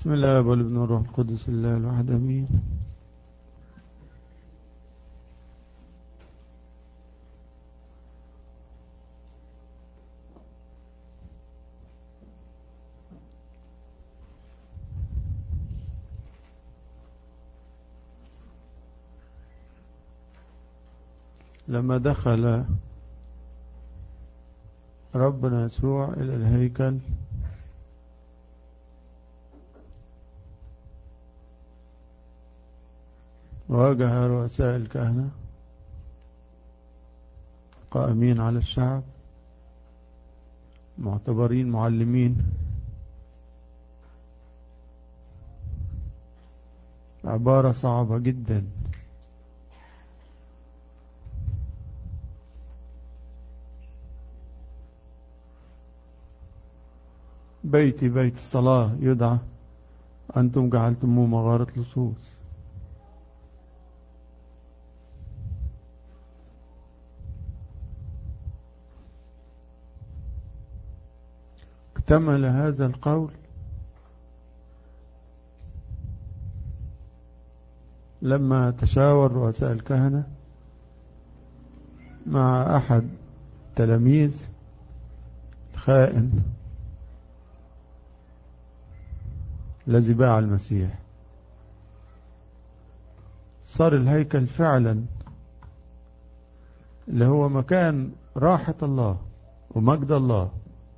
بسم الله والابن والروح القدس الله الواحد امين لما دخل ربنا يسوع إلى الهيكل واجه رؤساء الكهنة قائمين على الشعب معتبرين معلمين عبارة صعبة جدا بيتي بيت الصلاة يدعى أنتم جعلتموه مغارة لصوص اكتمل هذا القول لما تشاور رؤساء الكهنة مع أحد تلاميذ خائن الذي باع المسيح صار الهيكل فعلا اللي هو مكان راحة الله ومجد الله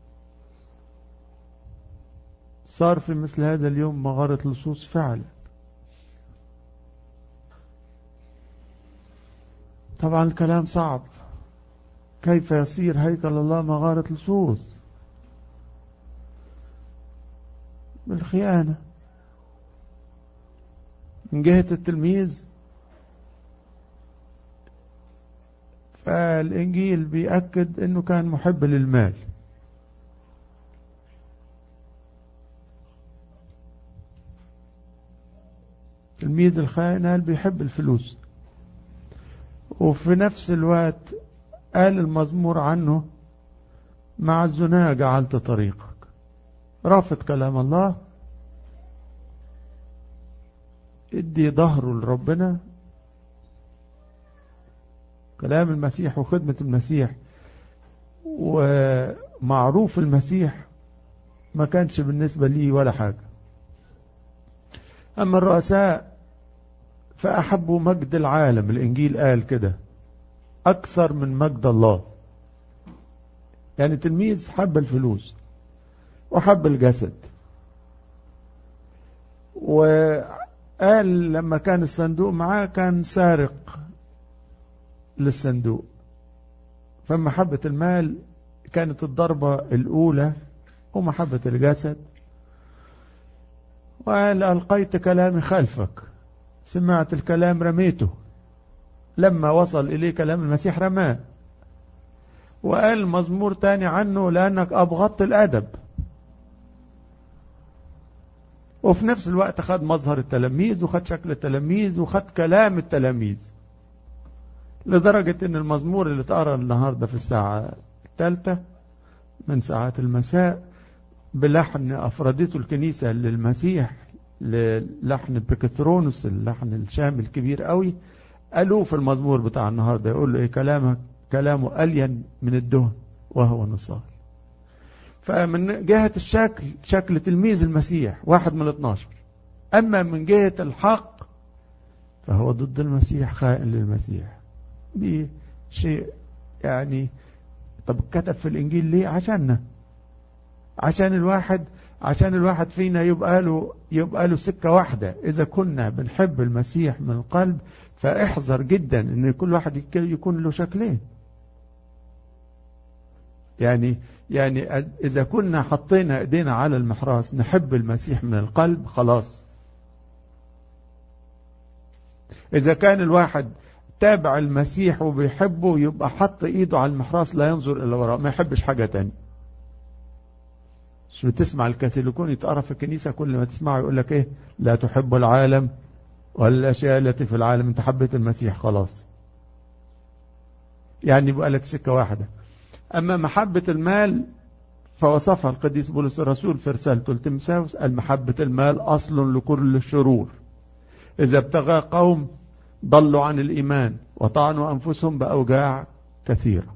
صار في مثل هذا اليوم مغارة لصوص فعلا طبعا الكلام صعب كيف يصير هيكل الله مغارة لصوص بالخيانة من جهة التلميذ فالإنجيل بيأكد أنه كان محب للمال تلميذ الخائن قال بيحب الفلوس وفي نفس الوقت قال المزمور عنه مع الزنا جعلت طريقك رافض كلام الله ادي ظهره لربنا كلام المسيح وخدمة المسيح ومعروف المسيح ما كانش بالنسبة لي ولا حاجة أما الرؤساء فأحبوا مجد العالم الإنجيل قال كده أكثر من مجد الله يعني تلميذ حب الفلوس وحب الجسد وقال لما كان الصندوق معاه كان سارق للصندوق فمحبة المال كانت الضربة الأولى ومحبة الجسد وقال ألقيت كلامي خلفك سمعت الكلام رميته لما وصل إليه كلام المسيح رماه وقال مزمور تاني عنه لأنك أبغضت الأدب وفي نفس الوقت خد مظهر التلاميذ وخد شكل التلاميذ وخد كلام التلاميذ لدرجة ان المزمور اللي اتقرا النهاردة في الساعة الثالثة من ساعات المساء بلحن أفردته الكنيسة للمسيح للحن بكترونوس اللحن الشامل الكبير قوي قالوه في المزمور بتاع النهاردة يقول له ايه كلامك كلامه ألين من الدهن وهو نصار فمن جهة الشكل شكل تلميذ المسيح واحد من الاثناشر أما من جهة الحق فهو ضد المسيح خائن للمسيح دي شيء يعني طب كتب في الإنجيل ليه عشاننا عشان الواحد عشان الواحد فينا يبقى له يبقى له سكة واحدة إذا كنا بنحب المسيح من القلب فاحذر جدا إن كل واحد يكون له شكلين يعني يعني إذا كنا حطينا إيدينا على المحراس نحب المسيح من القلب خلاص إذا كان الواحد تابع المسيح وبيحبه يبقى حط إيده على المحراس لا ينظر إلى وراء ما يحبش حاجة تانية مش بتسمع الكاثوليكون يتقرا في الكنيسة كل ما تسمعه يقول لك إيه لا تحب العالم ولا الأشياء التي في العالم أنت حبيت المسيح خلاص يعني يبقى لك سكة واحدة أما محبة المال فوصفها القديس بولس الرسول في رسالته لتمساوس المحبة المال أصل لكل الشرور إذا ابتغى قوم ضلوا عن الإيمان وطعنوا أنفسهم بأوجاع كثيرة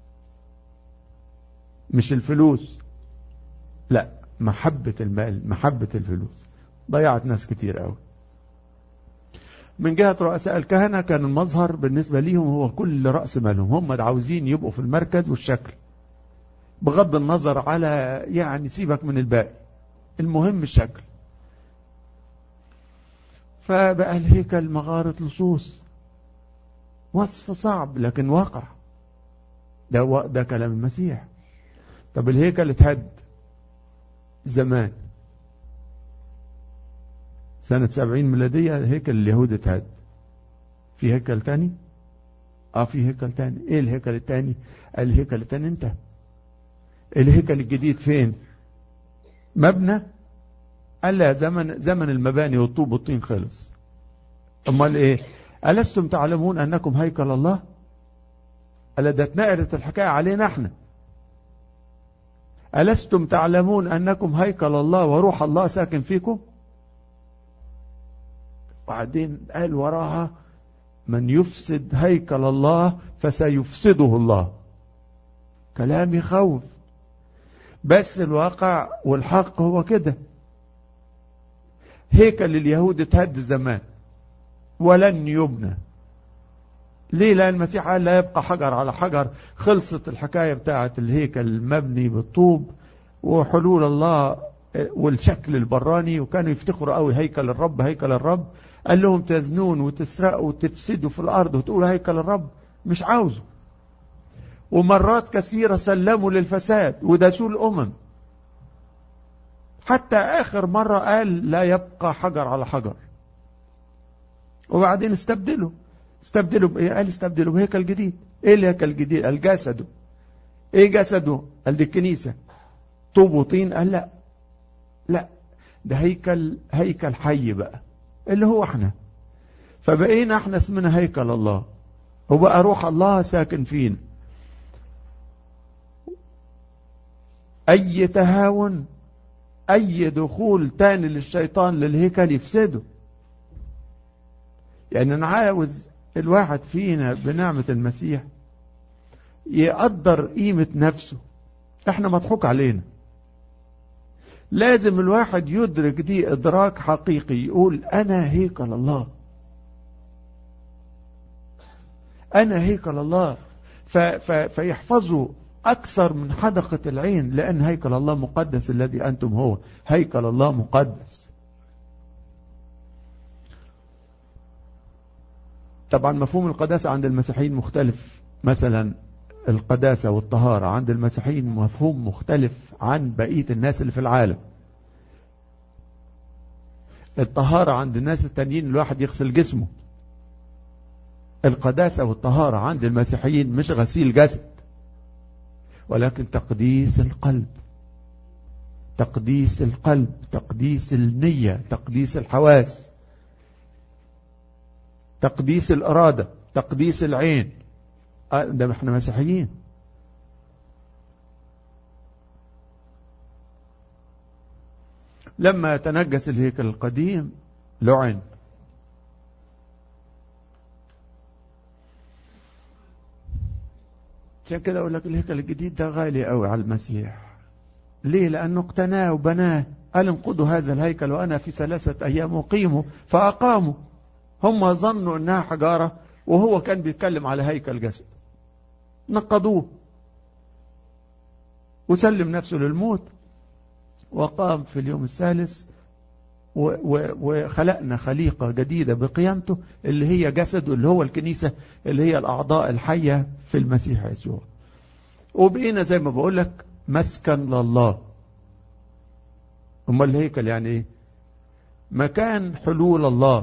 مش الفلوس لا محبة المال محبة الفلوس ضيعت ناس كتير قوي من جهة رؤساء الكهنة كان المظهر بالنسبة ليهم هو كل رأس مالهم هم عاوزين يبقوا في المركز والشكل بغض النظر على يعني سيبك من الباقي المهم الشكل فبقى الهيكل مغارة لصوص وصف صعب لكن واقع ده, ده كلام المسيح طب الهيكل اتهد زمان سنة سبعين ميلادية هيكل اليهود اتهد في هيكل تاني اه في هيكل تاني ايه الهيكل التاني الهيكل التاني انت الهيكل الجديد فين مبنى قال لا زمن زمن المباني والطوب والطين خلص امال ايه ألستم تعلمون أنكم هيكل الله ألا ده اتنقلت الحكاية علينا احنا ألستم تعلمون أنكم هيكل الله وروح الله ساكن فيكم وبعدين قال وراها من يفسد هيكل الله فسيفسده الله كلام يخوف بس الواقع والحق هو كده هيكل اليهود اتهد زمان ولن يبنى ليه لأن المسيح قال لا يبقى حجر على حجر خلصت الحكاية بتاعة الهيكل المبني بالطوب وحلول الله والشكل البراني وكانوا يفتخروا قوي هيكل الرب هيكل الرب قال لهم تزنون وتسرقوا وتفسدوا في الأرض وتقولوا هيكل الرب مش عاوزه ومرات كثيرة سلموا للفساد وداسوا الأمم حتى آخر مرة قال لا يبقى حجر على حجر وبعدين استبدلوا استبدلوا بإيه قال استبدلوا بهيكل جديد ايه الهيكل الجديد قال جسده ايه جسده قال دي الكنيسة طوب وطين قال لا لا ده هيكل هيكل حي بقى اللي هو احنا فبقينا احنا اسمنا هيكل الله وبقى روح الله ساكن فينا اي تهاون اي دخول تاني للشيطان للهيكل يفسده يعني انا عاوز الواحد فينا بنعمة المسيح يقدر قيمة نفسه احنا مضحوك علينا لازم الواحد يدرك دي ادراك حقيقي يقول انا هيكل الله انا هيكل الله ف ف فيحفظوا اكثر من حدقة العين لان هيكل الله مقدس الذي انتم هو هيكل الله مقدس طبعا مفهوم القداسة عند المسيحيين مختلف مثلا القداسة والطهارة عند المسيحيين مفهوم مختلف عن بقية الناس اللي في العالم الطهارة عند الناس التانيين الواحد يغسل جسمه القداسة والطهارة عند المسيحيين مش غسيل جسد ولكن تقديس القلب تقديس القلب تقديس النية تقديس الحواس تقديس الإرادة تقديس العين ده احنا مسيحيين لما تنجس الهيكل القديم لعن عشان كده اقول لك الهيكل الجديد ده غالي قوي على المسيح ليه لانه اقتناه وبناه قال انقضوا هذا الهيكل وانا في ثلاثة ايام اقيمه فاقاموا هم ظنوا انها حجارة وهو كان بيتكلم على هيكل جسد نقضوه وسلم نفسه للموت وقام في اليوم الثالث وخلقنا خليقة جديدة بقيامته اللي هي جسده اللي هو الكنيسة اللي هي الأعضاء الحية في المسيح يسوع وبقينا زي ما بقول لك مسكن لله امال الهيكل يعني ايه مكان حلول الله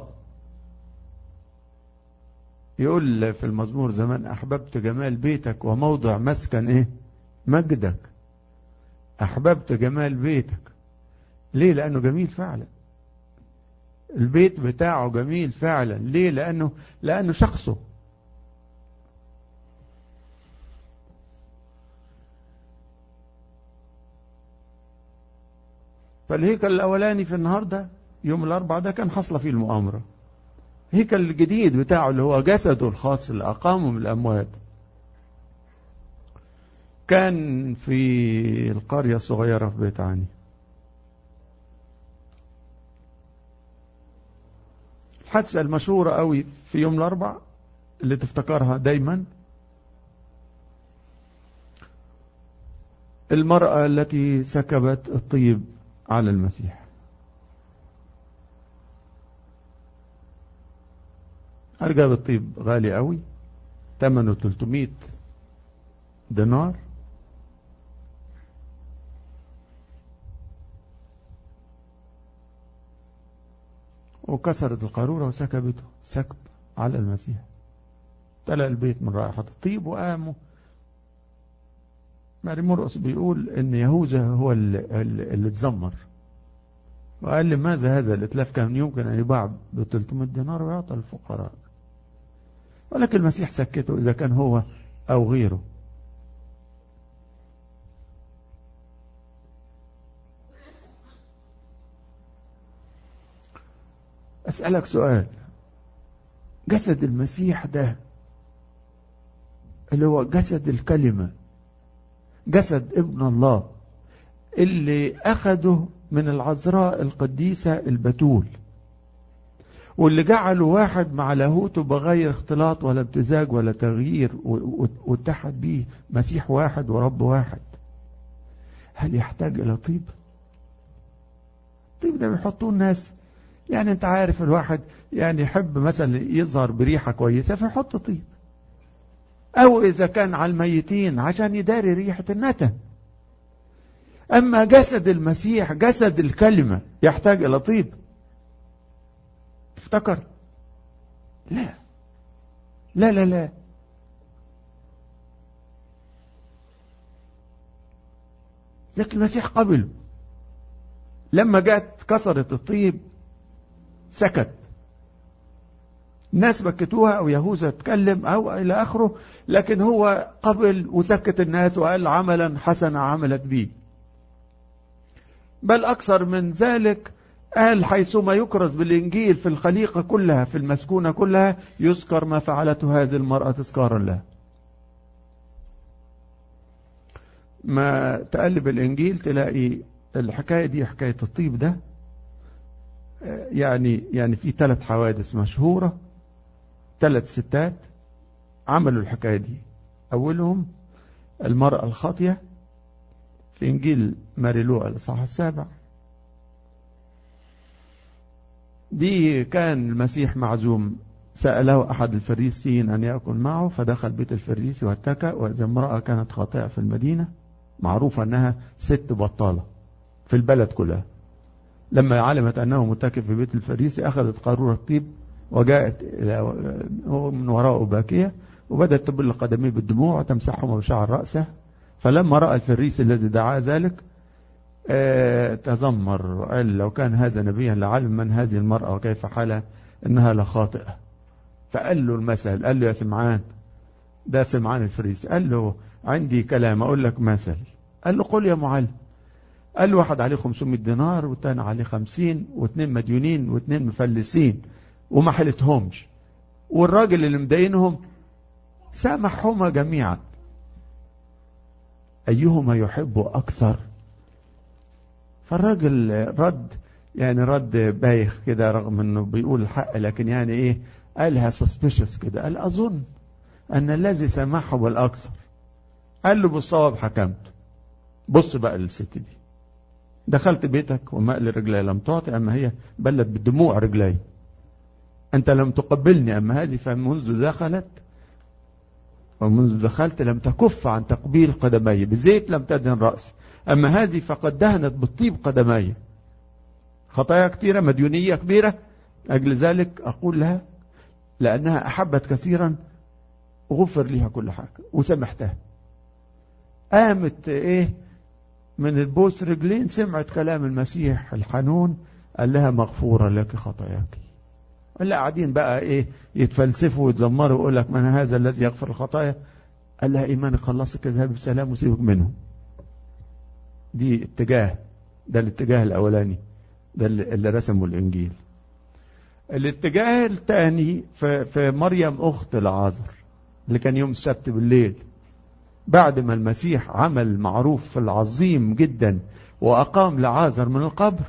يقول في المزمور زمان أحببت جمال بيتك وموضع مسكن إيه مجدك أحببت جمال بيتك ليه لأنه جميل فعلا البيت بتاعه جميل فعلا ليه لأنه لأنه شخصه فالهيكل الأولاني في النهاردة يوم الأربع ده كان حصل فيه المؤامرة الهيكل الجديد بتاعه اللي هو جسده الخاص اللي أقامه من الأموات كان في القرية الصغيرة في بيت عني الحادثة المشهورة قوي في يوم الأربع اللي تفتكرها دايما المرأة التي سكبت الطيب على المسيح أرجع الطيب غالي قوي ثمنه 300 دينار وكسرت القارورة وسكبته سكب على المسيح تلأ البيت من رائحة الطيب وقاموا ماري مرقس بيقول ان يهوذا هو اللي, اللي اتذمر وقال لماذا هذا الاتلاف كان يمكن ان يباع ب 300 دينار ويعطى للفقراء ولكن المسيح سكته اذا كان هو او غيره أسألك سؤال جسد المسيح ده اللي هو جسد الكلمة جسد ابن الله اللي أخده من العذراء القديسة البتول واللي جعله واحد مع لاهوته بغير اختلاط ولا امتزاج ولا تغيير واتحد بيه مسيح واحد ورب واحد هل يحتاج إلى طيب؟ الطيب ده بيحطوه الناس يعني انت عارف الواحد يعني يحب مثلا يظهر بريحة كويسة فيحط طيب او اذا كان على الميتين عشان يداري ريحة النتن اما جسد المسيح جسد الكلمة يحتاج الى طيب افتكر لا لا لا لا لكن المسيح قبله لما جت كسرت الطيب سكت الناس بكتوها أو يهوذا اتكلم أو إلى آخره لكن هو قبل وسكت الناس وقال عملا حسنا عملت به بل أكثر من ذلك قال حيثما يكرز بالإنجيل في الخليقة كلها في المسكونة كلها يذكر ما فعلته هذه المرأة تذكارا لها ما تقلب الإنجيل تلاقي الحكاية دي حكاية الطيب ده يعني يعني في ثلاث حوادث مشهورة ثلاث ستات عملوا الحكاية دي أولهم المرأة الخاطية في إنجيل ماريلوء الإصحاح السابع دي كان المسيح معزوم سأله أحد الفريسيين أن يأكل معه فدخل بيت الفريسي واتكى وإذا امرأة كانت خاطئة في المدينة معروفة أنها ست بطالة في البلد كلها لما علمت أنه متكئ في بيت الفريسي أخذت قارورة طيب وجاءت من وراءه باكية وبدأت تبل قدميه بالدموع وتمسحهما بشعر رأسه فلما رأى الفريسي الذي دعا ذلك اه تذمر وقال لو كان هذا نبيا لعلم من هذه المرأة وكيف حالها إنها لخاطئة فقال له المثل قال له يا سمعان ده سمعان الفريسي قال له عندي كلام أقول لك مثل قال له قل يا معلم قال له واحد عليه 500 دينار والتاني عليه 50 واثنين مديونين واثنين مفلسين وما حلتهمش والراجل اللي مدينهم سامحهما جميعا أيهما يحب أكثر فالراجل رد يعني رد بايخ كده رغم انه بيقول الحق لكن يعني ايه قالها suspicious كده قال اظن ان الذي سامحه بالاكثر قال له بالصواب حكمت بص بقى للست دي دخلت بيتك ومقل رجلي لم تعطي أما هي بلت بالدموع رجلي أنت لم تقبلني أما هذه فمنذ دخلت ومنذ دخلت لم تكف عن تقبيل قدمي بزيت لم تدهن رأسي أما هذه فقد دهنت بالطيب قدمي خطايا كثيرة مديونية كبيرة أجل ذلك أقول لها لأنها أحبت كثيرا غفر لها كل حاجة وسمحتها قامت إيه من البوس رجلين سمعت كلام المسيح الحنون قال لها مغفورة لك خطاياك ولا قاعدين بقى ايه يتفلسفوا ويتذمروا ويقول لك من هذا الذي يغفر الخطايا قال لها ايمانك خلصك اذهب بسلام وسيبك منهم دي اتجاه ده الاتجاه الأولاني ده اللي رسمه الإنجيل الاتجاه الثاني في, في مريم أخت العازر اللي كان يوم السبت بالليل بعد ما المسيح عمل معروف العظيم جدا وأقام لعازر من القبر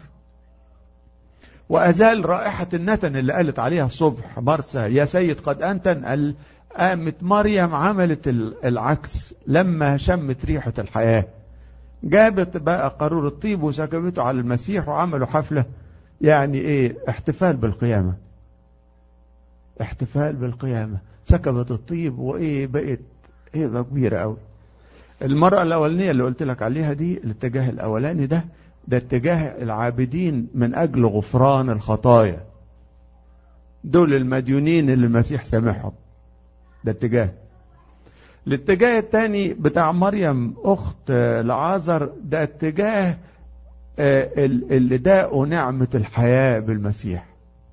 وأزال رائحة النتن اللي قالت عليها الصبح مرسى يا سيد قد أنتن قامت مريم عملت العكس لما شمت ريحة الحياة جابت بقى قارور الطيب وسكبته على المسيح وعملوا حفلة يعني ايه احتفال بالقيامة احتفال بالقيامة سكبت الطيب وايه بقت هيضة كبيرة قوي المرأة الأولانية اللي قلت لك عليها دي الاتجاه الأولاني ده ده اتجاه العابدين من أجل غفران الخطايا دول المديونين اللي المسيح سامحهم ده اتجاه الاتجاه الثاني بتاع مريم أخت لعازر ده اتجاه اللي داقوا نعمة الحياة بالمسيح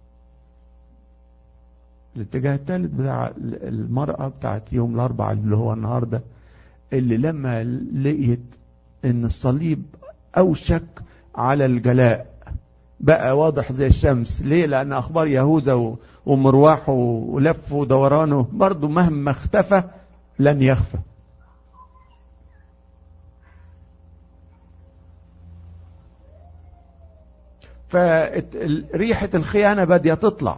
الاتجاه الثالث بتاع المرأة بتاعت يوم الأربعاء اللي هو النهاردة اللي لما لقيت ان الصليب اوشك على الجلاء بقى واضح زي الشمس ليه لان اخبار يهوذا ومرواحه ولفه ودورانه برضه مهما اختفى لن يخفى فريحة الخيانة بدأت تطلع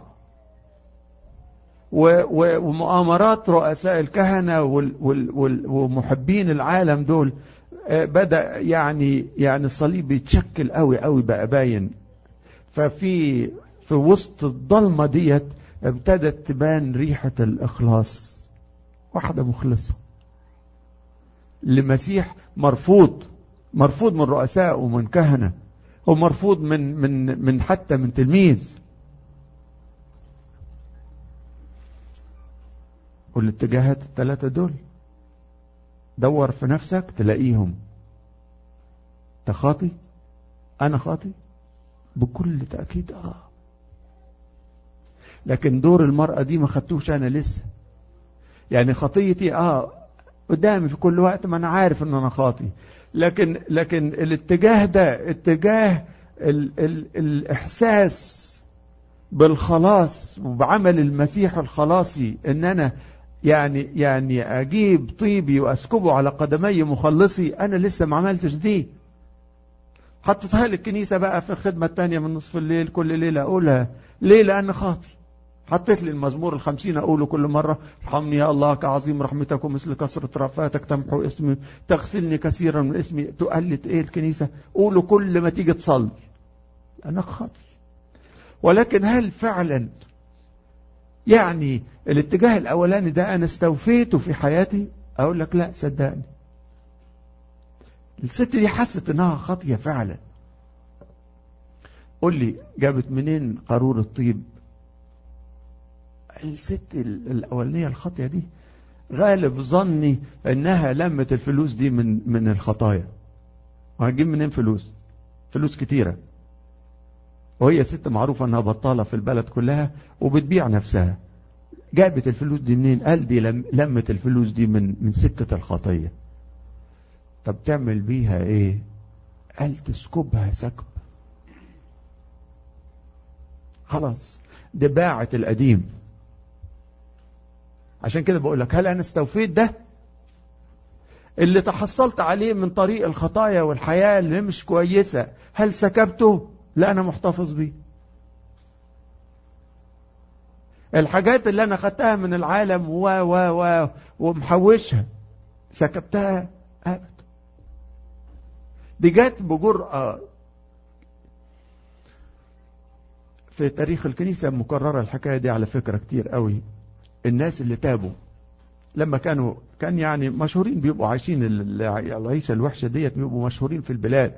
ومؤامرات رؤساء الكهنة ومحبين العالم دول بدأ يعني يعني الصليب يتشكل قوي قوي بقى باين ففي في وسط الضلمة ديت ابتدت تبان ريحة الإخلاص واحدة مخلصة لمسيح مرفوض مرفوض من رؤساء ومن كهنة ومرفوض من من من حتى من تلميذ والاتجاهات الثلاثة دول دور في نفسك تلاقيهم تخاطي أنا خاطي بكل تأكيد آه لكن دور المرأة دي ما خدتوش أنا لسه يعني خطيتي آه قدامي في كل وقت ما أنا عارف أن أنا خاطي لكن لكن الاتجاه ده اتجاه ال ال الإحساس بالخلاص وبعمل المسيح الخلاصي ان انا يعني يعني اجيب طيبي واسكبه على قدمي مخلصي انا لسه ما عملتش دي حطيتها لي الكنيسة بقى في الخدمة التانية من نصف الليل كل ليلة اقولها ليه لان خاطي حطيت لي المزمور الخمسين اقوله كل مرة ارحمني يا الله كعظيم رحمتك ومثل كثرة رفاتك تمحو اسمي تغسلني كثيرا من اسمي تقلت ايه الكنيسة قوله كل ما تيجي تصلي لانك خاطي ولكن هل فعلا يعني الاتجاه الاولاني ده انا استوفيته في حياتي اقول لك لا صدقني الست دي حست انها خاطية فعلا قول لي جابت منين قارور الطيب الست الاولانية الخاطية دي غالب ظني انها لمت الفلوس دي من من الخطايا وهتجيب منين فلوس فلوس كتيره وهي ست معروفة انها بطالة في البلد كلها وبتبيع نفسها جابت الفلوس دي منين قال دي لم لمت الفلوس دي من من سكة الخطية طب تعمل بيها ايه قال تسكبها سكب خلاص دي باعت القديم عشان كده بقول لك هل انا استوفيت ده اللي تحصلت عليه من طريق الخطايا والحياة اللي مش كويسة هل سكبته لا أنا محتفظ بيه الحاجات اللي أنا خدتها من العالم و و و ومحوشها سكبتها أبدا دي جت بجرأة في تاريخ الكنيسة مكررة الحكاية دي على فكرة كتير قوي الناس اللي تابوا لما كانوا كان يعني مشهورين بيبقوا عايشين العيشة الوحشة ديت بيبقوا مشهورين في البلاد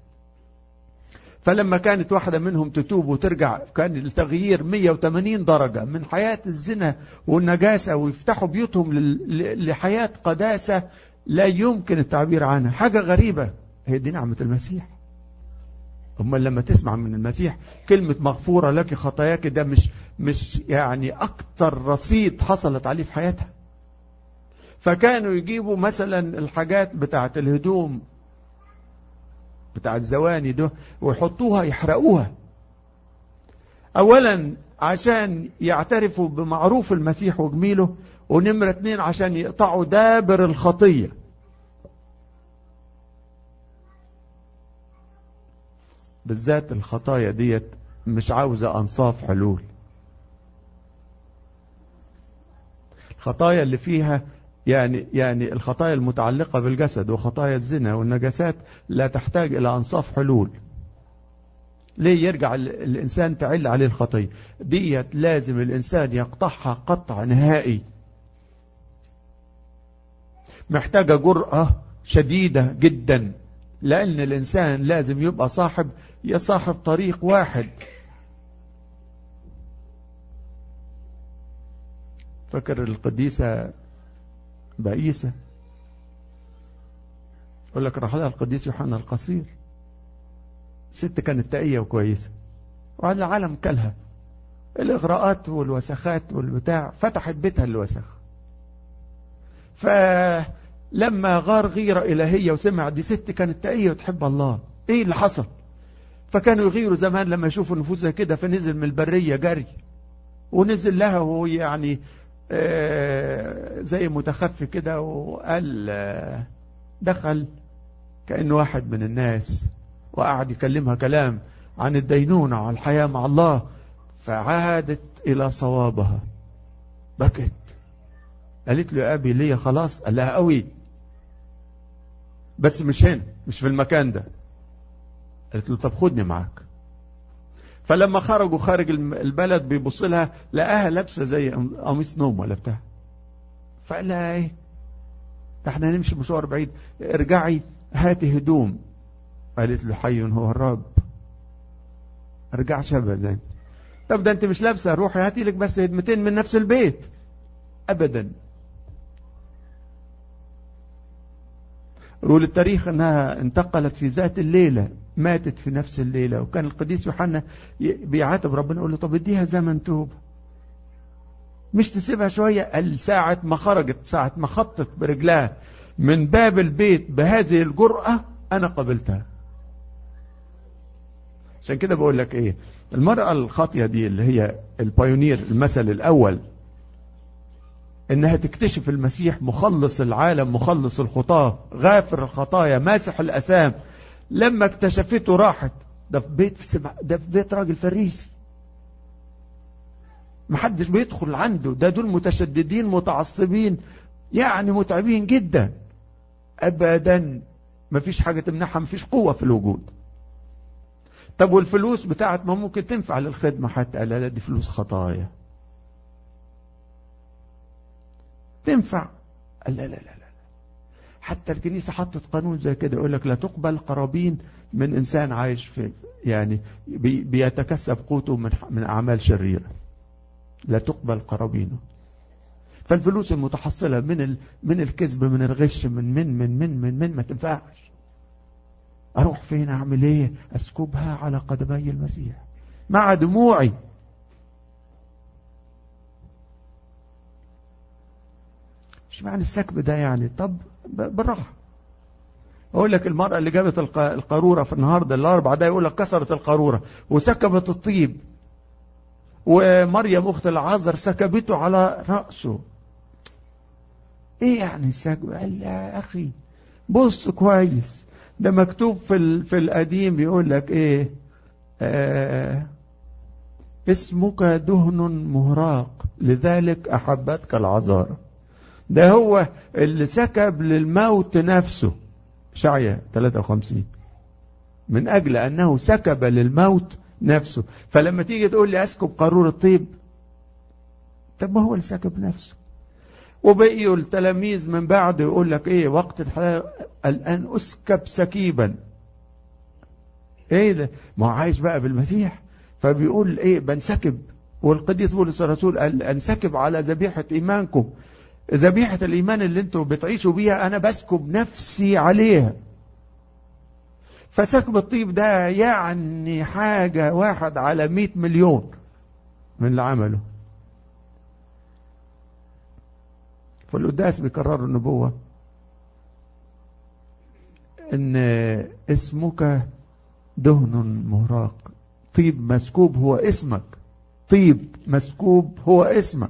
فلما كانت واحدة منهم تتوب وترجع كان التغيير 180 درجة من حياة الزنا والنجاسة ويفتحوا بيوتهم لحياة قداسة لا يمكن التعبير عنها حاجة غريبة هي دي نعمة المسيح أما لما تسمع من المسيح كلمة مغفورة لك خطاياك ده مش مش يعني أكتر رصيد حصلت عليه في حياتها فكانوا يجيبوا مثلا الحاجات بتاعت الهدوم بتاع الزواني ده ويحطوها يحرقوها اولا عشان يعترفوا بمعروف المسيح وجميله ونمرة اتنين عشان يقطعوا دابر الخطية بالذات الخطايا ديت مش عاوزة أنصاف حلول الخطايا اللي فيها يعني يعني الخطايا المتعلقة بالجسد وخطايا الزنا والنجاسات لا تحتاج إلى أنصاف حلول ليه يرجع الإنسان تعل عليه الخطية ديت لازم الإنسان يقطعها قطع نهائي محتاجة جرأة شديدة جدا لأن الإنسان لازم يبقى صاحب يا صاحب طريق واحد فكر القديسة بائسة يقول لك راح لها القديس يوحنا القصير ست كانت تقية وكويسة وعلى العالم كلها الإغراءات والوسخات والبتاع فتحت بيتها الوسخ فلما غار غيرة إلهية وسمع دي ست كانت تقية وتحب الله إيه اللي حصل فكانوا يغيروا زمان لما يشوفوا نفوسها كده فنزل من البرية جري ونزل لها وهو يعني آه زي متخفي كده وقال آه دخل كأنه واحد من الناس وقعد يكلمها كلام عن الدينونة وعن الحياة مع الله فعادت إلى صوابها بكت قالت له يا أبي ليه خلاص قال لها قوي بس مش هنا مش في المكان ده قالت له طب خدني معاك فلما خرجوا خارج البلد بيبص لها لقاها لابسه زي قميص نوم ولا بتاع فقال لها ايه ده احنا هنمشي مشوار بعيد ارجعي هاتي هدوم قالت له حي هو الرب ارجعش ابدا طب ده انت مش لابسه روحي هاتي لك بس هدمتين من نفس البيت ابدا يقول التاريخ انها انتقلت في ذات الليله ماتت في نفس الليله وكان القديس يوحنا بيعاتب ربنا يقول له طب اديها زمن توب مش تسيبها شويه قال ساعه ما خرجت ساعه ما خطت برجلها من باب البيت بهذه الجرأة أنا قبلتها عشان كده بقول لك إيه المرأة الخاطية دي اللي هي البايونير المثل الأول إنها تكتشف المسيح مخلص العالم مخلص الخطاة غافر الخطايا ماسح الأسام لما اكتشفته راحت ده في بيت في سبع ده في بيت راجل فريسي محدش بيدخل عنده ده دول متشددين متعصبين يعني متعبين جدا ابدا مفيش حاجة تمنعها مفيش قوة في الوجود طب والفلوس بتاعت ما ممكن تنفع للخدمة حتى لا دي فلوس خطايا تنفع لا لا لا لا حتى الكنيسة حطت قانون زي كده يقول لك لا تقبل قرابين من إنسان عايش في يعني بي بيتكسب قوته من من أعمال شريرة لا تقبل قرابينه فالفلوس المتحصلة من ال... من الكذب من الغش من من من من من من ما تنفعش أروح فين أعمل إيه أسكبها على قدمي المسيح مع دموعي مش معنى السكب ده يعني طب بالراحة أقول لك المرأة اللي جابت القارورة في النهاردة الأربعة ده يقول لك كسرت القارورة وسكبت الطيب ومريم أخت العازر سكبته على رأسه ايه يعني السكب قال يا اخي بص كويس ده مكتوب في ال... في القديم بيقول لك ايه آه اسمك دهن مهراق لذلك احبتك العذارى ده هو اللي سكب للموت نفسه شعية 53 من اجل انه سكب للموت نفسه فلما تيجي تقول لي اسكب قارورة طيب طب ما هو اللي سكب نفسه وبقيوا التلاميذ من بعد يقول لك ايه وقت الحياة الان اسكب سكيبا ايه ده ما هو عايش بقى بالمسيح فبيقول ايه بنسكب والقديس بولس الرسول قال انسكب على ذبيحة ايمانكم ذبيحة الايمان اللي انتم بتعيشوا بيها انا بسكب نفسي عليها فسكب الطيب ده يعني حاجة واحد على مئة مليون من اللي عمله فالقداس بيكرروا النبوة ان اسمك دهن مهراق طيب مسكوب هو اسمك طيب مسكوب هو اسمك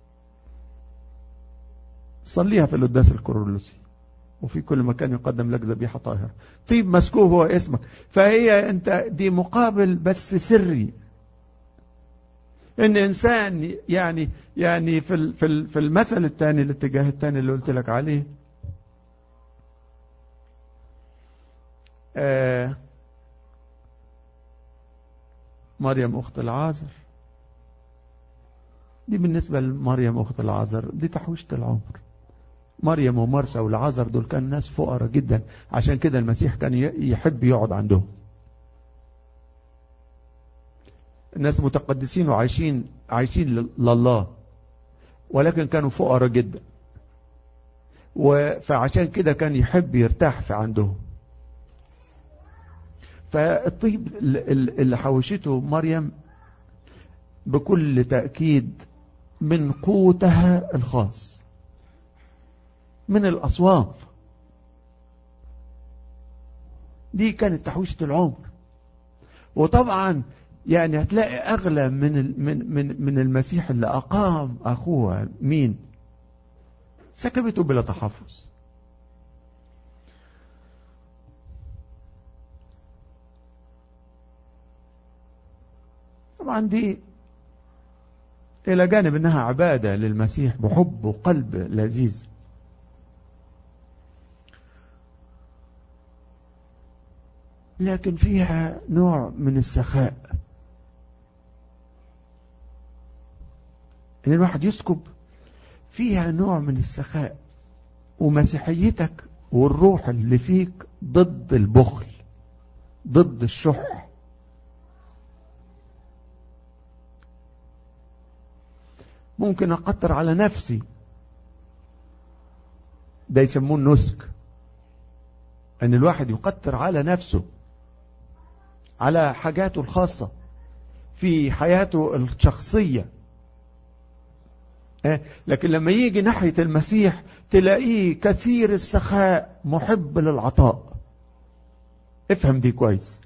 صليها في القداس الكورولوسي وفي كل مكان يقدم لك ذبيحة طاهرة طيب مسكوب هو اسمك فهي انت دي مقابل بس سري ان انسان يعني يعني في في في المثل الثاني الاتجاه الثاني اللي قلت لك عليه آه مريم اخت العازر دي بالنسبة لمريم اخت العازر دي تحويشة العمر مريم ومرسى والعازر دول كان ناس فقراء جدا عشان كده المسيح كان يحب يقعد عندهم الناس متقدسين وعايشين عايشين لله ولكن كانوا فقراء جدا فعشان كده كان يحب يرتاح في عندهم فالطيب اللي حوشته مريم بكل تأكيد من قوتها الخاص من الأصوات دي كانت تحويشة العمر وطبعا يعني هتلاقي أغلى من من من من المسيح اللي أقام أخوها مين؟ سكبته بلا تحفظ طبعا دي إلى جانب أنها عبادة للمسيح بحب وقلب لذيذ لكن فيها نوع من السخاء ان الواحد يسكب فيها نوع من السخاء ومسيحيتك والروح اللي فيك ضد البخل ضد الشح ممكن اقطر على نفسي ده يسموه النسك ان الواحد يقطر على نفسه على حاجاته الخاصة في حياته الشخصية لكن لما يجي ناحية المسيح تلاقيه كثير السخاء محب للعطاء افهم دي كويس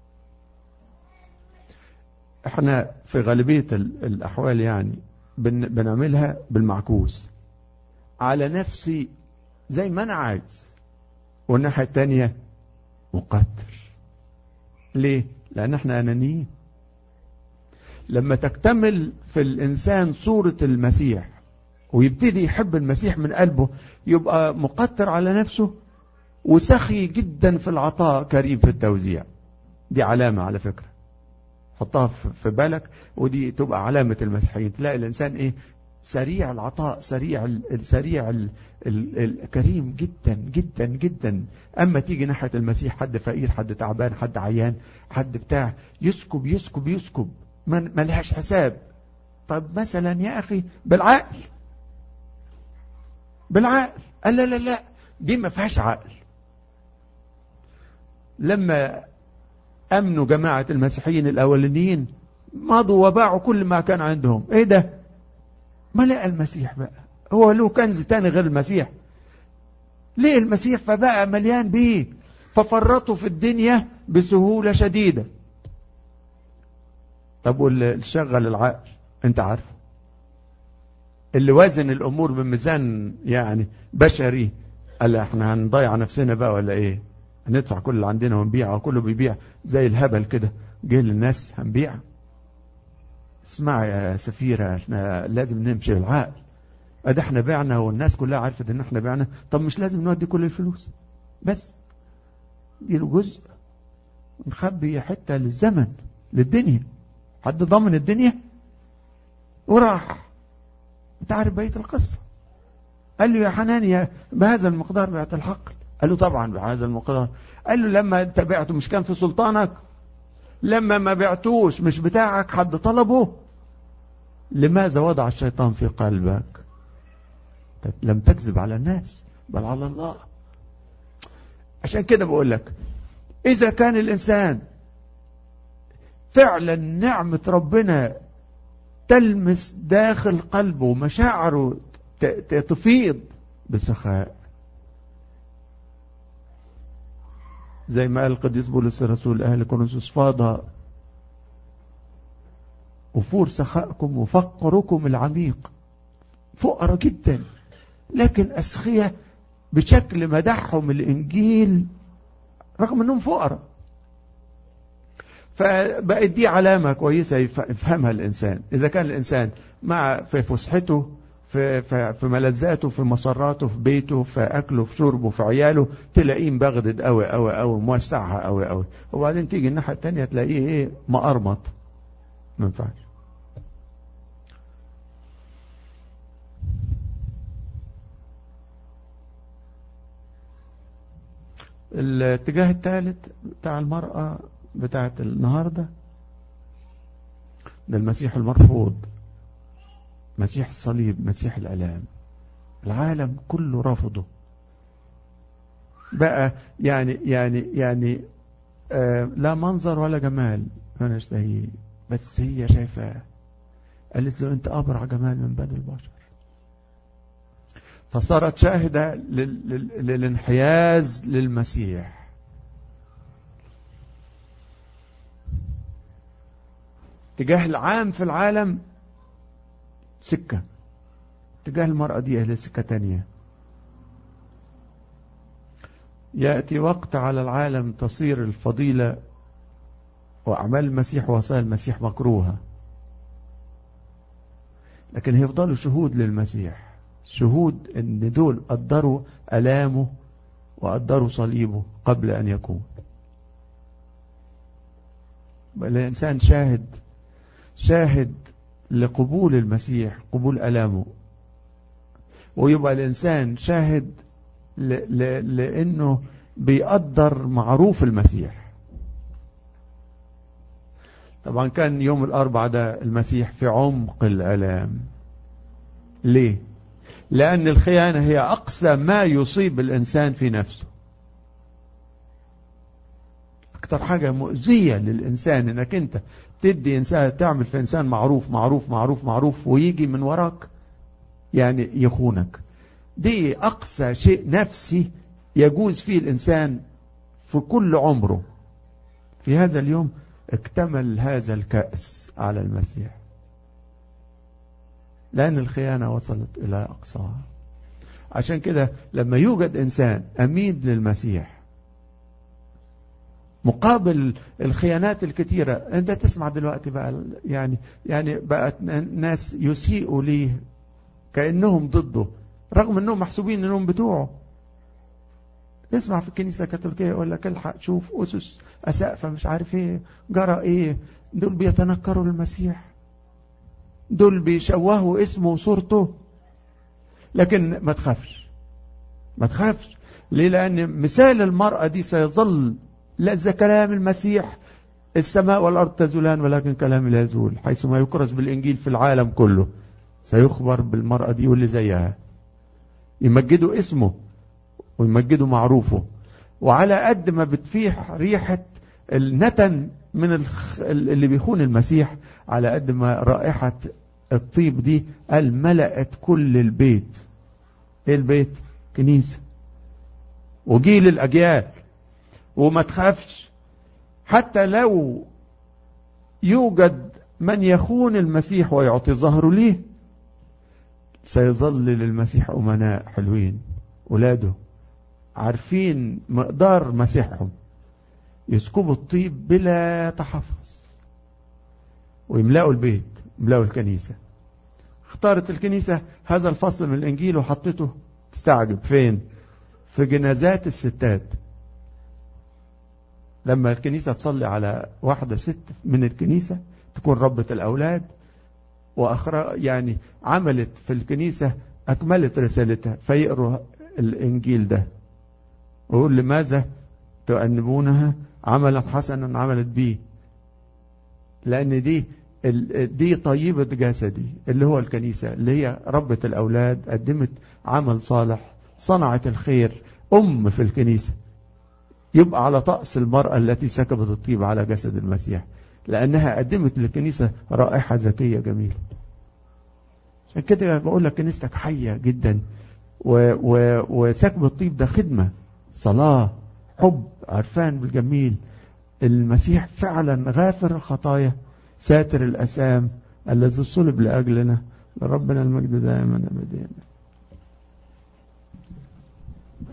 احنا في غالبية الأحوال يعني بنعملها بالمعكوس على نفسي زي ما أنا عايز والناحية التانية مقتل ليه؟ لأن احنا أنانيين لما تكتمل في الإنسان صورة المسيح ويبتدي يحب المسيح من قلبه يبقى مقتر على نفسه وسخي جدا في العطاء كريم في التوزيع دي علامة على فكرة حطها في بالك ودي تبقى علامة المسيحيين تلاقي الإنسان إيه سريع العطاء سريع سريع الكريم جدا جدا جدا اما تيجي ناحيه المسيح حد فقير حد تعبان حد عيان حد بتاع يسكب يسكب يسكب ما لهاش حساب طب مثلا يا اخي بالعقل بالعقل قال لا لا لا دي ما فيهاش عقل لما امنوا جماعه المسيحيين الاولانيين مضوا وباعوا كل ما كان عندهم ايه ده ما لقى المسيح بقى هو له كنز تاني غير المسيح ليه المسيح فبقى مليان بيه ففرطوا في الدنيا بسهولة شديدة طب واللي شغل العقل انت عارفه اللي وازن الامور بميزان يعني بشري قال احنا هنضيع نفسنا بقى ولا ايه هندفع كل اللي عندنا ونبيع وكله بيبيع زي الهبل كده جه للناس هنبيع اسمع يا سفيرة احنا لازم نمشي بالعقل ادي احنا بعنا والناس كلها عرفت ان احنا بعنا طب مش لازم نودي كل الفلوس بس دي له جزء نخبي حتة للزمن للدنيا حد ضمن الدنيا وراح انت عارف بقية القصة قال له يا حنانيا بهذا المقدار بعت الحقل قال له طبعا بهذا المقدار قال له لما انت بعته مش كان في سلطانك لما ما بعتوش مش بتاعك حد طلبه لماذا وضع الشيطان في قلبك لم تكذب على الناس بل على الله عشان كده بقول لك إذا كان الإنسان فعلا نعمة ربنا تلمس داخل قلبه مشاعره تفيض بسخاء زي ما قال القديس بولس الرسول أهل كورنثوس فاض وفور سخائكم وفقركم العميق فقراء جدا لكن أسخية بشكل مدحهم الإنجيل رغم أنهم فقراء فبقت دي علامة كويسة يفهمها الإنسان إذا كان الإنسان مع في فسحته في, في, في ملذاته في مسراته في بيته في أكله في شربه في عياله تلاقيه مبغدد قوي قوي قوي موسعها قوي قوي وبعدين تيجي الناحية التانية تلاقيه إيه مقرمط ما ينفعش الاتجاه الثالث بتاع المرأة بتاعت النهاردة ده المسيح المرفوض مسيح الصليب مسيح الألام العالم كله رفضه بقى يعني يعني يعني آه لا منظر ولا جمال انا اشتهيه بس هي شايفاه قالت له انت ابرع جمال من بني البشر فصارت شاهدة للانحياز للمسيح اتجاه العام في العالم سكة اتجاه المرأة دي أهل سكة تانية يأتي وقت على العالم تصير الفضيلة وأعمال المسيح ووصايا المسيح مكروهة لكن هيفضلوا شهود للمسيح شهود ان دول قدروا ألامه وقدروا صليبه قبل أن يكون الإنسان شاهد شاهد لقبول المسيح قبول ألامه ويبقى الإنسان شاهد ل... ل... لأنه بيقدر معروف المسيح طبعا كان يوم الأربعة ده المسيح في عمق الألام ليه لأن الخيانة هي أقسى ما يصيب الإنسان في نفسه أكتر حاجة مؤذية للإنسان إنك أنت تدي إنسان تعمل في إنسان معروف معروف معروف معروف ويجي من وراك يعني يخونك دي أقصى شيء نفسي يجوز فيه الإنسان في كل عمره في هذا اليوم اكتمل هذا الكأس على المسيح لأن الخيانة وصلت إلى أقصاها عشان كده لما يوجد إنسان أمين للمسيح مقابل الخيانات الكتيرة أنت تسمع دلوقتي بقى يعني يعني بقت ناس يسيئوا ليه كأنهم ضده رغم أنهم محسوبين أنهم بتوعه تسمع في الكنيسة الكاثوليكية يقول لك الحق شوف أسس أسقفة مش عارف إيه جرى إيه دول بيتنكروا المسيح دول بيشوهوا اسمه وصورته لكن ما تخافش ما تخافش ليه لأن مثال المرأة دي سيظل لأذا كلام المسيح السماء والأرض تزولان ولكن كلام لا يزول حيثما يكرز بالإنجيل في العالم كله سيخبر بالمرأة دي واللي زيها يمجدوا اسمه ويمجدوا معروفه وعلى قد ما بتفيح ريحة النتن من الخ... اللي بيخون المسيح على قد ما رائحة الطيب دي قال ملأت كل البيت ايه البيت كنيسة وجيل الأجيال وما تخافش حتى لو يوجد من يخون المسيح ويعطي ظهره ليه سيظل للمسيح أمناء حلوين ولاده عارفين مقدار مسيحهم يسكبوا الطيب بلا تحفظ ويملأوا البيت يملأوا الكنيسة اختارت الكنيسة هذا الفصل من الإنجيل وحطته تستعجب فين في جنازات الستات لما الكنيسة تصلي على واحدة ست من الكنيسة تكون ربة الأولاد وأخرى يعني عملت في الكنيسة أكملت رسالتها فيقروا الإنجيل ده ويقول لماذا تؤنبونها عملا حسنا عملت به لأن دي دي طيبة جسدي اللي هو الكنيسة اللي هي ربة الأولاد قدمت عمل صالح صنعت الخير أم في الكنيسة يبقى على طقس المرأة التي سكبت الطيب على جسد المسيح لأنها قدمت للكنيسة رائحة ذكية جميلة عشان كده بقول لك كنيستك حية جدا و و وسكب الطيب ده خدمة صلاة حب عرفان بالجميل المسيح فعلا غافر الخطايا ساتر الأسام الذي صلب لأجلنا لربنا المجد دائما أبدا